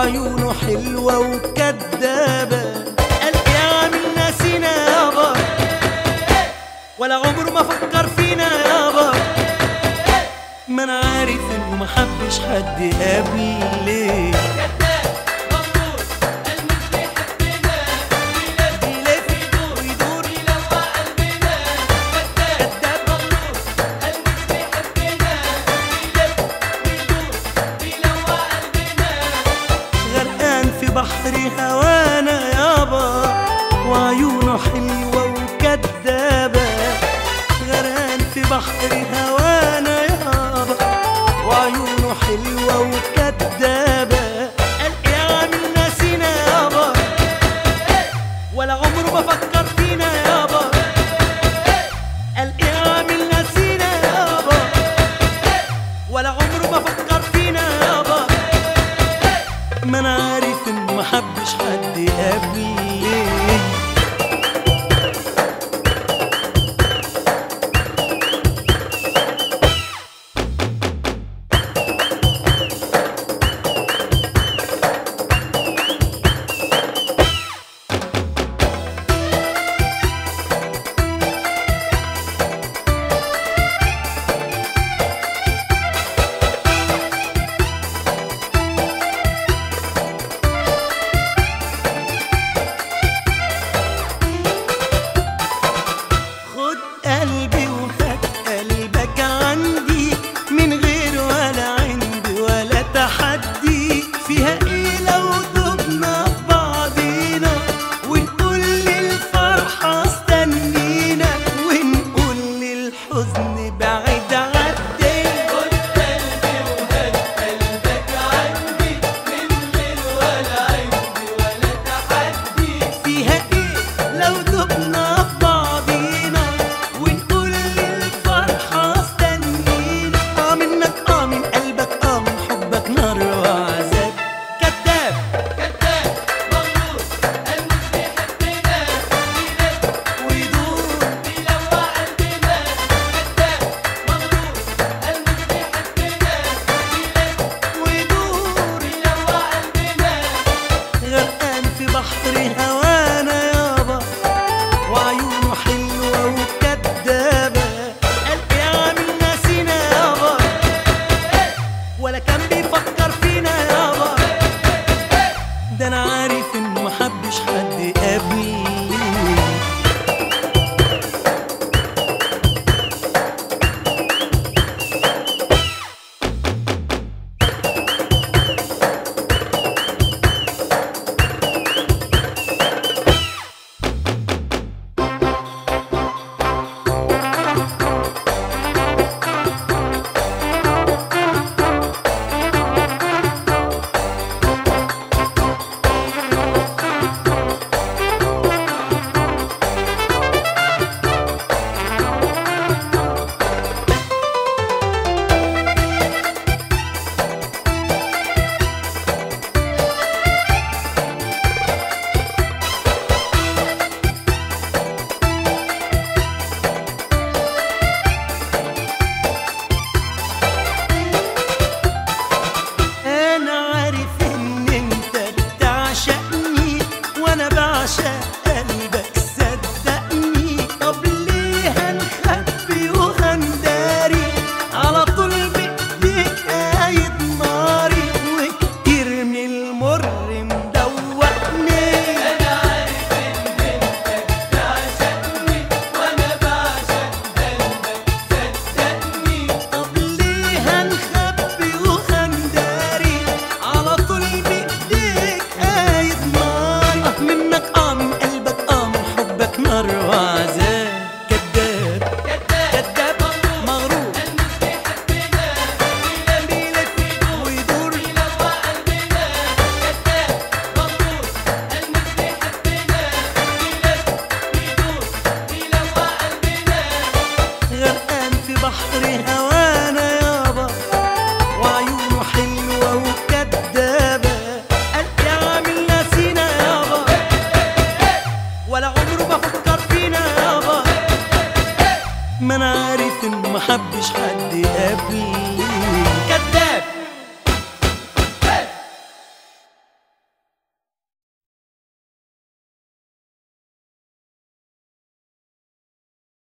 وعيونه حلوة وكدابة قال يا عامل ناسينا يابا ولا عمره ما فكر فينا يابا ما انا عارف انه ما حبش حد قبلي بيلف ويدور كداب غرقان في بحر هوانا يابا وعيونه حلوة وكدابة غرقان في بحر هوانا يابا وعيونه حلوة وكدابة قال يا عامل ناسينا يابا ولا عمره ما فكر فينا يابا قال يا عامل ناسينا يابا ولا عمره ما فكر فينا يابا ما انا عارف انه ما حبش حد قبلي خد قلبي وهات قلبك عندي من غير ولا عندي ولا تحدي فيها ايه لو دبنا في بعضينا ونقول للفرحة استنينا ونقول للحزن بعيد عدي خد قلبي وهات قلبك عندي من غير ولا عندي ولا تحدي فيها ايه لو دبنا في بعضينا ونقول للفرحة استنينا اه منك اه من قلبك اه من حبك نار وعذاب كذاب كذاب مغرور قلبك بيحبنا ويدور بيلوع قلبنا كذاب مغرور قلبك بيحبنا ويدور بيلوع قلبنا غرقان في بحر هوانا يابا وعيونه حلوة وكدابة قال يا عامل ناسينا يابا ولا كان بيفكر فينا يابا ده انا عارف انه ما حبش حد قبلي انا عارف ان انت بتعشقني وانا بعشق قلبك صدقني طب ليه هنخبي وهنداري على طول بايديك قايد ناري وكتير من المر مدوقني انا عارف ان انت بتعشقني وانا بعشق قلبك صدقني طب ليه هنخبي وهنداري على طول بايديك قايد نار اه منك اه من قلبك اه من حبك نار وعذاب كذاب كذاب مغرور بيلف ويدور غرقان في بحر هوانا يابا وعيونه حلوة وكدابة قال يا عامل ناسينا يابا ولا عمره ما فكر فينا يابا ما انا عارف انه ما حبش حد قبلي